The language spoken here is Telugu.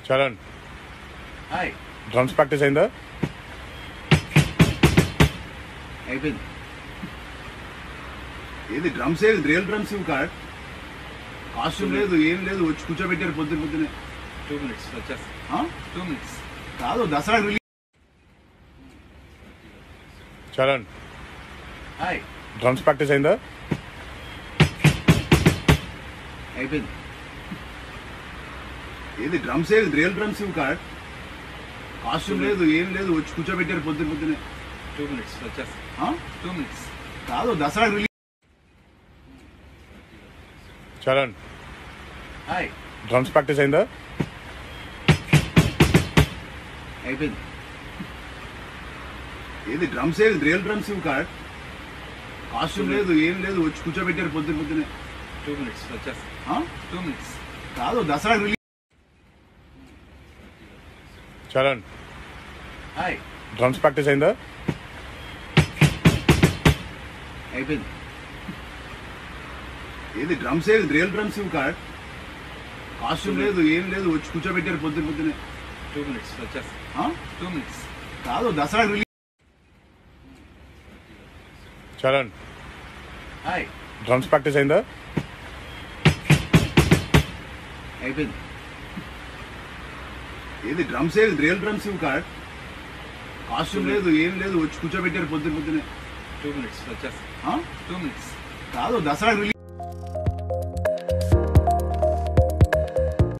చరణ్ హాయ్ డ్రమ్స్ ప్రాక్టీస్ అయిందా అయిపోయింది ఏది డ్రమ్స్ ఏది రియల్ డ్రమ్స్ ఇవి కాదు కాస్ట్యూమ్ లేదు ఏం లేదు వచ్చి కూర్చోబెట్టారు పొద్దున పొద్దునే టూ మినిట్స్ వచ్చేస్తా ఆ? టూ మినిట్స్ కాదు Dasara release Charan hi drums practice అయిందా అయిపోయింది ఏది డ్రమ్స్ ఏది రియల్ డ్రమ్స్ ఇవి కాదు కాస్ట్యూమ్ లేదు ఏం లేదు వచ్చి కూర్చోబెట్టారు పొద్దున పొద్దునే టూ మినిట్స్ వచ్చేస్తా ఆ? టూ మినిట్స్ కాదు Dasara release Charan hi drums practice అయిందా అయిపోయింది ఏది డ్రమ్స్ ఏది రియల్ డ్రమ్స్ ఇవి కాదు కాస్ట్యూమ్ లేదు ఏం లేదు వచ్చి కూర్చోబెట్టారు పొద్దున పొద్దునే టూ మినిట్స్ వచ్చేస్తా ఆ? టూ మినిట్స్ కాదు Dasara release Charan hi drums practice అయిందా అయిపోయింది ఏది డ్రమ్స్ ఏది రియల్ డ్రమ్స్ ఇవి కాదు కాస్ట్యూమ్ లేదు ఏం లేదు వచ్చి కూర్చోబెట్టారు పొద్దున పొద్దునే టూ మినిట్స్ వచ్చేస్తా ఆ? టూ మినిట్స్ కాదు Dasara release Charan hi drums practice అయిందా అయిపోయింది ఏది డ్రమ్స్ ఏది రియల్ డ్రమ్స్ ఇవి కాదు కాస్ట్యూమ్ లేదు ఏం లేదు వచ్చి కూర్చోబెట్టారు పొద్దున పొద్దునే టూ మినిట్స్ వచ్చేస్తా ఆ? టూ మినిట్స్ కాదు దసరా రిలీజ్